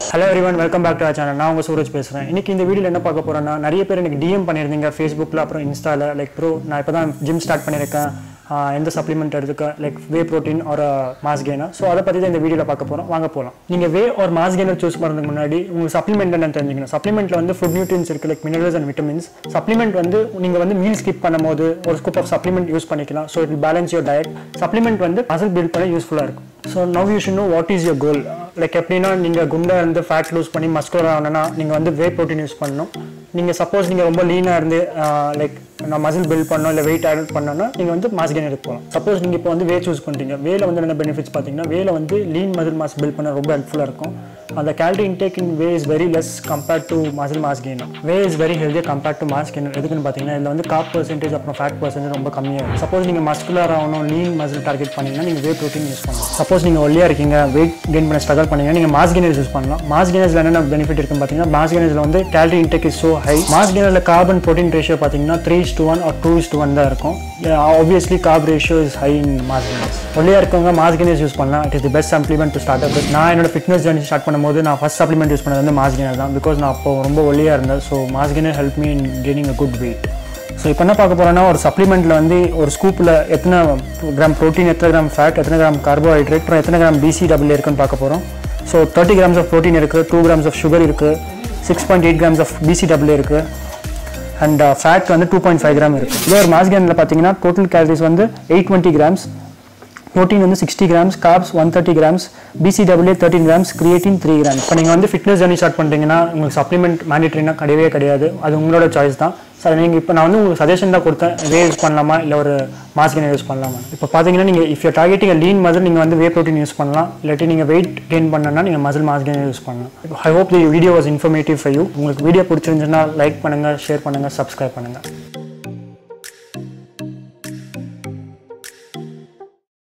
hello everyone welcome back to our channel நான் உங்கள் சூரஜ் பேசுகிறேன் இன்னைக்கு இந்த வீடியோவில் என்ன பார்க்க போகிறேன்னா நிறைய பேர் எனக்கு டிஎம் பண்ணியிருந்தீங்க ஃபேஸ்புக்கில் அப்புறம் இன்ஸ்டாவில் லைக் ப்ரோ நான் இப்போ தான் ஜிம் ஸ்டார்ட் பண்ணியிருக்கேன் ஆஹ் எந்த சப்ளிமெண்ட் எடுத்துக்க லைக் வே ப்ரோட்டீன் ஒரு மாஸ் கெய்னர் ஸோ அதை பற்றி தான் இந்த வீடியோவில் பார்க்க போகிறோம் வாங்க போகலாம் நீங்கள் வே ஒரு மாஸ் கெய்னர் சூஸ் பண்ணுறதுக்கு முன்னாடி உங்களுக்கு சப்ளிமெண்ட் என்ன தெரிஞ்சுக்கணும் சப்ளிமெண்ட்டில் வந்து ஃபுட் நியூட்ரியன்ஸ் இருக்குது like minerals and vitamins supplement வந்து நீங்கள் வந்து மீல் ஸ்கிப் பண்ணும்போது ஒரு ஸ்கூப் ஆஃப் சப்ளிமெண்ட் யூஸ் பண்ணிக்கலாம் so it balance your diet supplement வந்து மசில் பில்ட் பண்ண யூஸ்ஃபுல்லாக இருக்கும் so now you should know what is your goal like எப்படின்னா நீங்கள் குண்டா இருந்து ஃபேட் லூஸ் பண்ணி மஸ்குலர் ஆகணும்னா நீங்கள் வந்து வே ப்ரோட்டீன் யூஸ் பண்ணணும் நீங்கள் சப்போஸ் நீங்கள் ரொம்ப லீனாக இருந்து லைக் நான் மசில் பில்ட் பண்ணோம் இல்லை வெயிட் ஆட் பண்ணோன்னா நீங்கள் வந்து மாஸ் கெயின் எடுக்க போகலாம் சப்போஸ் நீங்கள் இப்போ வந்து வே சூஸ் பண்ணுறீங்க வேல வந்து என்ன பெனிஃபிட்ஸ் பார்த்தீங்கன்னா வேல வந்து லீன் மசில் மாஸ் பில்ட் பண்ண ரொம்ப ஹெல்ப்ஃபுல்லாக இருக்கும் அந்த calorie intake in whey is very less compared to muscle mass gain whey is very ஹெல்தியாக கம்பேர்ட் டு மாஸ் கெயின் எதுக்குன்னு பார்த்தீங்கன்னா இதில் வந்து காப் பர்சன்டேஜ் அப்புறம் ஃபேட் பர்சன்டேஜ் ரொம்ப கம்மியாக இருக்கும் சப்போஸ் நீங்கள் மஸ்குலர் ஆகணும் லீன் மசில் டார்கெட் பண்ணீங்கன்னா நீங்கள் வே ப்ரோட்டீன் யூஸ் பண்ணலாம் சப்போஸ் நீங்கள் ஒல்லியாக இருக்கீங்க வெயிட் கெயின் பண்ண ஸ்ட்ரகல் பண்ணீங்க நீங்கள் மாஸ் கெயினர்ஸ் யூஸ் பண்ணலாம் மாஸ் கெயினர்ஸில் என்னென்ன பெனிஃபிட் இருக்குன்னு பார்த்தீங்கன்னா மாஸ் கெயினர்ஸில் வந்து calorie intake is so high mass கெயினரில் கார்பன் ப்ரோட்டீன் ரேஷியோ பார்த்தீங்கன்னா three to one or two to one தான் இருக்கும் obviously carb ratio is high in mass gainers ஒல்லியாக இருக்கவங்க மாஸ் கெயினர்ஸ் யூஸ் பண்ணலாம் it is the best supplement to start up நான் என்னோட fitness journey start பண்ணும்போது நான் ஃபஸ்ட் சப்ளிமெண்ட் யூஸ் பண்ணது வந்து மாஸ் கெயினர் தான் பிகாஸ் நான் அப்போ ரொம்ப ஒல்லியாக இருந்தேன் so mass gainer help me in gaining a good weight so இப்போ என்ன பார்க்க போகிறோன்னா ஒரு சப்ளிமெண்ட்டில் வந்து ஒரு ஸ்கூப்பில் எத்தனை கிராம் ப்ரோட்டீன் எத்தனை கிராம் ஃபேட் எத்தனை கிராம் கார்போஹைட்ரேட் அப்புறம் எத்தனை கிராம் பிசிடபிள்யூ இருக்குன்னு பார்க்க போகிறோம் so thirty grams of protein இருக்குது டூ கிராம்ஸ் ஆஃப் சுகர் இருக்குது six point eight grams of PCW இருக்குது அண்ட் ஃபேட் வந்து டூ பாயிண்ட் ஃபைவ் கிராம் இருக்குது இதே ஒரு மாஸ்கேனில் பார்த்தீங்கன்னா டோட்டல் கேலரிஸ் வந்து எயிட் டுவெண்ட்டி கிராம்ஸ் ப்ரோட்டீன் வந்து sixty grams carbs one thirty grams PCW thirteen grams creatine three grams இப்போ நீங்கள் வந்து ஃபிட்னஸ் ஜர்னி ஸ்டார்ட் பண்ணுறீங்கன்னா உங்களுக்கு சப்ளிமெண்ட் மேண்டிட்ரினா கிடையவே கிடையாது அது உங்களோட சாய்ஸ் தான் ஸோ நீங்கள் இப்போ நான் வந்து உங்களுக்கு சஜஷன் தான் கொடுத்தேன் வே யூஸ் பண்ணலாமா இல்லை ஒரு மாஸ்கினை யூஸ் பண்ணலாமா இப்போ பார்த்தீங்கன்னா நீங்கள் if you targeting lean muscle நீங்கள் வந்து வே ப்ரோட்டீன் யூஸ் பண்ணலாம் இல்லாட்டி நீங்கள் வெயிட் கெயின் பண்ணனா நீங்கள் மசில் மாஸ்கினை யூஸ் பண்ணலாம் I hope the video was informative for you உங்களுக்கு வீடியோ பிடிச்சிருந்துச்சுன்னா லைக் பண்ணுங்கள் ஷேர் பண்ணுங்கள் சப்ஸ்கிரைப் பண்ணுங்கள்